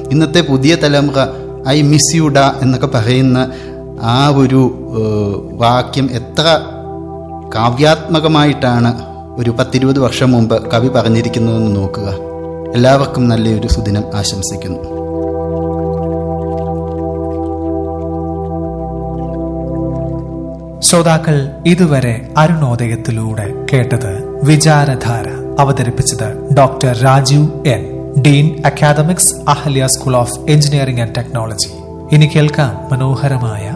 ഇന്നത്തെ പുതിയ തലമുറ ഐ മിസ് യു ഡാ എന്നൊക്കെ പറയുന്ന ആ ഒരു ഏഹ്, വാക്യം എത്ര കാവ്യാത്മകമായിട്ടാണ് ഒരു പത്തിരുപത് വർഷം മുമ്പ് കവി പറഞ്ഞിരിക്കുന്നതെന്ന് നോക്കുക എല്ലാവർക്കും നല്ലൊരു സുദിനം ആശംസിക്കുന്നു ശ്രോതാക്കൾ ഇതുവരെ അരുണോദയത്തിലൂടെ കേട്ടത് വിചാരധാര അവതരിപ്പിച്ചത് doctor Rajeev N dean academics Ahalia school of engineering and technology ഇനി കേൾക്കാം മനോഹരമായ